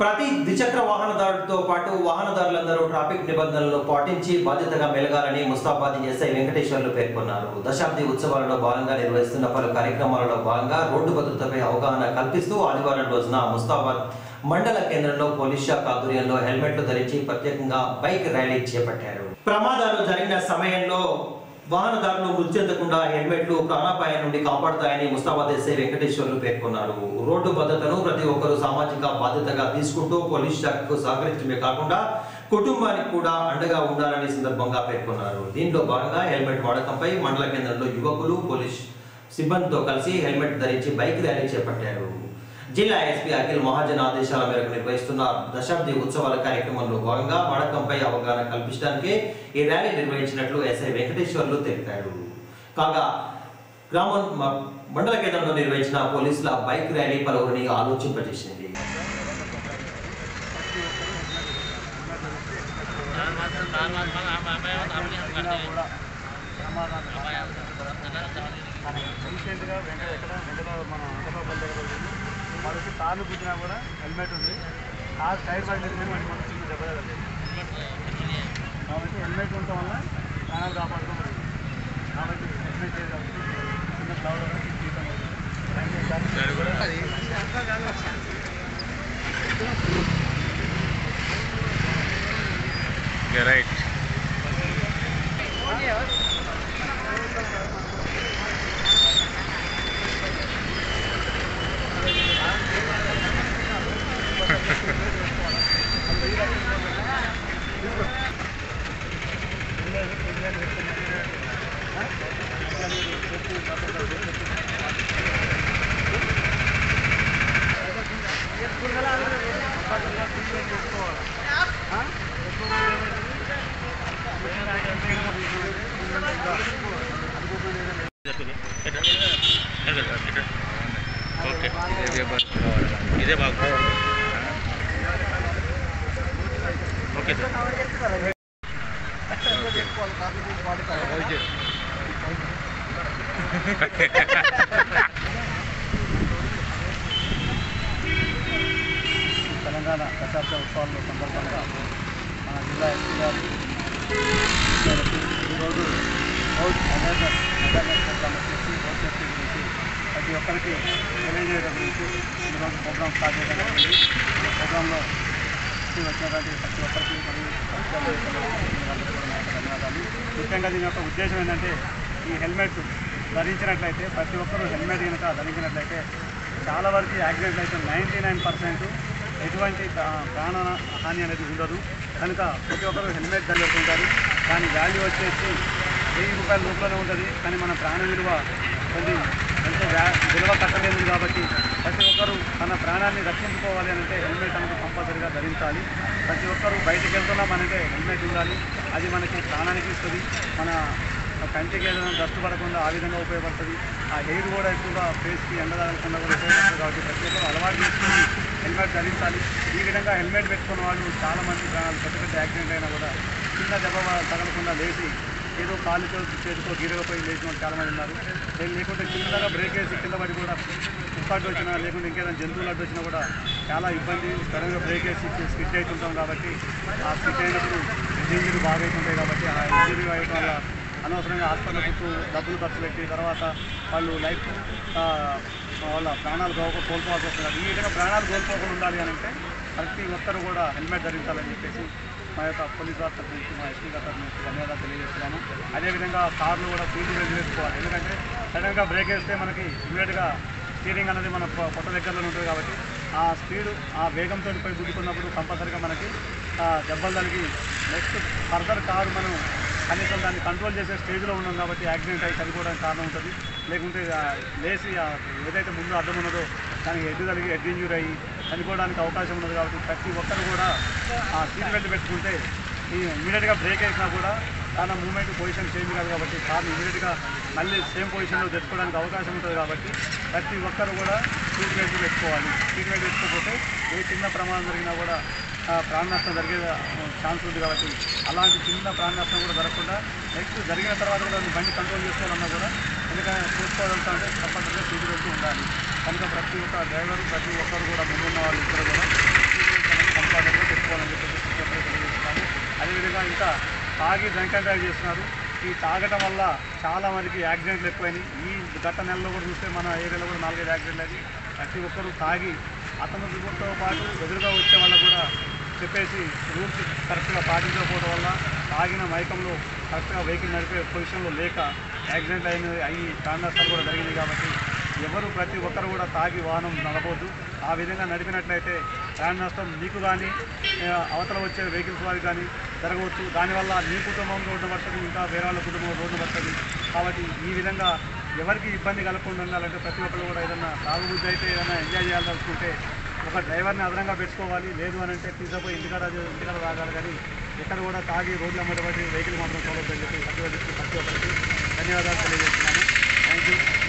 ప్రతి ద్విచక్ర వాహనదారుడితో పాటు వాహనదారులందరూ ట్రాఫిక్ నిబంధనలను పాటించి బాధ్యతగా మెలగాలని ముస్తాబాద్ ఎస్ఐ వెంకటేశ్వర్లు పేర్కొన్నారు దశాబ్ది ఉత్సవాలలో భాగంగా నిర్వహిస్తున్న పలు కార్యక్రమాలలో భాగంగా రోడ్డు భద్రతపై అవగాహన కల్పిస్తూ ఆదివారం రోజున ముస్తాబాద్ మండల కేంద్రంలో పోలీస్ శాఖ ఆధ్వర్యంలో హెల్మెట్లు ధరించి ప్రత్యేకంగా బైక్ ర్యాలీ చేపట్టారు ప్రమాదాలు జరిగిన సమయంలో వాహనదారులు మృతి చెందకుండా హెల్మెట్లు ప్రాణాపాయం నుండి కాపాడుతాయని ముస్తాబాద్ ఎస్ఐ వెంకటేశ్వర్లు పేర్కొన్నారు రోడ్డు భద్రతను ప్రతి ఒక్కరూ సామాజిక బాధ్యతగా తీసుకుంటూ పోలీస్ శాఖకు సహకరించడమే కాకుండా కుటుంబానికి కూడా అండగా ఉండాలని సందర్భంగా పేర్కొన్నారు దీనిలో భాగంగా హెల్మెట్ వాడకంపై మండల కేంద్రంలో యువకులు పోలీస్ సిబ్బందితో కలిసి హెల్మెట్ ధరించి బైక్ ర్యాలీ చేపట్టారు జిల్లా ఎస్పీ అఖిల్ మహాజన్ ఆదేశాల మేరకు నిర్వహిస్తున్న దశాబ్ది ఉత్సవాల కార్యక్రమంలో భాగంగా వాడకంపై అవగాహన కల్పించడానికి ఈ ర్యాలీ నిర్వహించినట్లు ఎస్ఐ వెంకటేశ్వర్లు తెలిపారు కాగా గ్రామం మ- మండల కేంద్రంలో నిర్వహించిన పోలీసుల బైక్ ర్యాలీ పలువురిని ఆలోచింపజేసింది కూడా రీసెంట్గా వెంకట ఎక్కడ వెంకట మన వెంకటపల్లి దగ్గర ఉంది మనకి తాను గుద్దినా కూడా హెల్మెట్ ఉంది కార్ టైర్ పగిలింది కానీ మనకి మనకు చిన్న దెబ్బ తగలేదు కాబట్టి హెల్మెట్ ఉండటం వల్ల ప్రాణాలు కాపాడుకోవాలి కాబట్టి హెల్మెట్ చేయాలి చిన్న ఫ్లవర్ తీసుకోండి thank you sir right okay ఇదే బాగా ఇదే బాగా ఓకే సార్ తెలంగాణ దశాబ్ద ఉత్సవాల సందర్భంగా మన జిల్లా ఎస్పీ గారు గారికి ఈరోజు రోడ్ అవేర్నెస్ అవేర్నెస్ ప్రోగ్రామ్ వచ్చేసి రోడ్ సేఫ్టీ గురించి ప్రతి ఒక్కరికి తెలియజేయడం గురించి ఈరోజు ప్రోగ్రామ్ స్టార్ట్ చేయడం జరిగింది ఈ ప్రోగ్రాంలో వచ్చి వచ్చినటువంటి ప్రతి ఒక్కరికి మరియు పరిచయాలు చేసిన వాళ్ళందరికీ కూడా నా యొక్క ధన్యవాదాలు ముఖ్యంగా దీని యొక్క ఉద్దేశం ఏంటంటే ఈ హెల్మెట్ ధరించినట్లయితే ప్రతి ఒక్కరూ హెల్మెట్ కనుక ధరించినట్లయితే చాలా వరకు యాక్సిడెంట్లు అయితే నైంటీ నైన్ పర్సెంట్ ఎటువంటి ప్రా- ప్రాణ హాని అనేది ఉండదు కనుక ప్రతి ఒక్కరు హెల్మెట్ ధరిస్తుంటారు దాని వాల్యూ వచ్చేసి వెయ్యి రూపాయల లోపలనే ఉంటుంది కానీ మన ప్రాణ విలువ కొంచెం ఎంతో వ్యా విలువ కట్టలేదు కాబట్టి ప్రతి ఒక్కరూ తన ప్రాణాన్ని రక్షించుకోవాలి అని అంటే హెల్మెట్ అనేది కంపల్సరీగా ధరించాలి ప్రతి ఒక్కరూ బయటికి వెళ్తున్నాం అంటే హెల్మెట్ ఉండాలి అది మనకి ప్రాణానికి ఇస్తుంది మన కంటికి ఏదైనా డస్ట్ పడకుండా ఆ విధంగా ఉపయోగపడుతుంది ఆ హెయిర్ కూడా ఎక్కువగా ఫేస్కి ఎండ తగలకుండా కూడా ఉపయోగపడుతుంది కాబట్టి ప్రతి ఒక్కరు అలవాటు చేసుకుని హెల్మెట్ ధరించాలి ఈ విధంగా హెల్మెట్ పెట్టుకున్న వాళ్ళు చాలా మంది ప్రాణాలు పెద్ద పెద్ద యాక్సిడెంట్ అయినా కూడా చిన్న దెబ్బ తగలకుండా లేచి ఏదో కాలుతో చేతితో గిరగపోయి లేచిన వాళ్ళు చాలా మంది ఉన్నారు లేదు లేకుంటే చిన్నగా బ్రేక్ వేసి కింద పడి కూడా కుక్కడ్డు వచ్చినా లేకుంటే ఇంకేదైనా జంతువులు అడ్డు వచ్చినా కూడా చాలా ఇబ్బంది సడన్గా బ్రేక్ వేసి స్కిట్ అవుతుంటాం కాబట్టి ఆ స్కిట్ అయినప్పుడు ఇంజరీ బాగా అవుతుంటాయి కాబట్టి ఆ ఇంజరీ అయ్యడం వల్ల అనవసరంగా హాస్పిటల్ చుట్టూ డబ్బులు ఖర్చు పెట్టి తర్వాత వాళ్ళు లైఫ్ ఆ, వాళ్ళ ప్రాణాలు కోల్పో కోల్పోవాల్సి వస్తున్నారు ఈ విధంగా ప్రాణాలు కోల్పోకుండా ఉండాలి అని అంటే ప్రతి ఒక్కరు కూడా హెల్మెట్ ధరించాలని చెప్పేసి మా యొక్క పోలీస్ వారి తరఫు నుంచి మా ఎస్పీ గారి తరఫు నుంచి ధన్యవాదాలు తెలియజేస్తున్నాము అదేవిధంగా కార్లు కూడా స్పీడ్ బ్రేక్ వేసుకోవాలి ఎందుకంటే సడన్గా బ్రేక్ వేస్తే మనకి ఇమీడియట్గా స్టీరింగ్ అనేది మన పొ- పొట్ట దగ్గరలో ఉంటుంది కాబట్టి ఆ స్పీడ్ ఆ వేగంతో పోయి గుద్దుకున్నప్పుడు కంపల్సరీగా మనకి ఆ, దెబ్బలు తగిలి నెక్స్ట్ ఫర్దర్ కారు మనం కనీసం దాన్ని కంట్రోల్ చేసే స్టేజ్లో ఉన్నాం కాబట్టి యాక్సిడెంట్ అయి చనిపోవడానికి కారణం ఉంటుంది లేకుంటే ఆ లేచి ఆ ఏదైతే ముందు అడ్డం ఉన్నదో దానికి హెడ్ కలిగి హెడ్ ఇంజూరీ అయ్యి చనిపోవడానికి అవకాశం ఉన్నది కాబట్టి ప్రతి ఒక్కరు కూడా ఆ సీట్ బెల్ట్ పెట్టుకుంటే ఈ ఇమీడియట్గా బ్రేక్ వేసినా కూడా తన మూమెంట్ పొజిషన్ చేంజ్ కాదు కాబట్టి కార్ని ఇమీడియట్గా మళ్ళీ సేమ్ పొజిషన్లో తెచ్చుకోవడానికి అవకాశం ఉంటుంది కాబట్టి ప్రతి ఒక్కరు కూడా సీట్ బెల్ట్ పెట్టుకోవాలి సీట్ బెల్ట్ పెట్టుకోకపోతే ఏ చిన్న ప్రమాదం జరిగినా కూడా ఆ, ప్రాణ నష్టం జరిగే ఛాన్స్ ఉంది కాబట్టి అలాంటి చిన్న ప్రాణ నష్టం కూడా జరగకుండా నెక్స్ట్ జరిగిన తర్వాత కూడా బండి కంట్రోల్ చేసుకోవాలన్నా కూడా ఎందుకంటే చూసుకోవాలంటే అంటే తప్పనిసరిగా సీట్ బెల్ట్ ఉండాలి కనుక ప్రతి ఒక్క డ్రైవర్ ప్రతి ఒక్కరు కూడా ముందున్న వాళ్ళు ఇద్దరు కూడా సీట్ బెల్ట్ అనేది తాగి డ్రంక్ అండ్ డ్రైవ్ చేస్తున్నారు ఈ తాగటం వల్ల చాలా మందికి యాక్సిడెంట్లు ఎక్కువైనాయి ఈ గత నెలలో కూడా చూస్తే మన ఏరియాలో కూడా నాలుగైదు యాక్సిడెంట్లు అది ప్రతి ఒక్కరూ తాగి అతను దిగుతో పాటు ఎదురుగా వచ్చే వాళ్ళకు కూడా చెప్పేసి రూల్స్ కరెక్ట్గా పాటించకపోవడం వల్ల తాగిన మైకంలో కరెక్ట్గా వెహికల్ నడిపే పొజిషన్లో లేక యాక్సిడెంట్ అయిన అయ్యి ప్రాణ నష్టాలు కూడా జరిగినాయి కాబట్టి ఎవరు ప్రతి ఒక్కరు కూడా తాగి వాహనం నడపొద్దు ఆ విధంగా నడిపినట్లయితే ప్రాణ నష్టం మీకు కానీ ఆ, అవతల వచ్చే వెహికల్స్ వారికి కానీ జరగవచ్చు దానివల్ల మీ కుటుంబం రోడ్డు పడుతుంది ఇంకా వేరే వాళ్ళ కుటుంబం రోడ్డు పడుతుంది కాబట్టి ఈ విధంగా ఎవరికి ఇబ్బంది కలగకుండా ఉండాలంటే ప్రతి ఒక్కరు కూడా ఏదైనా తాగుబుద్ధి అయితే ఏదైనా ఎంజాయ్ చేయాలనుకుంటే ఒక డ్రైవర్ని అదనంగా పెట్టుకోవాలి లేదు అని అంటే తీసుకుపోయి ఇంటికాడ ఇంటికాడ తాగాలి కానీ ఎక్కడ కూడా తాగి రోడ్లు అమ్మటబట్టి వెహికల్ మాత్రం చూడొద్దని చెప్పి ప్రతి ఒక్కరికి ప్రతి ఒక్కరికి ధన్యవాదాలు తెలియజేస్తున్నాను థ్యాంక్ యూ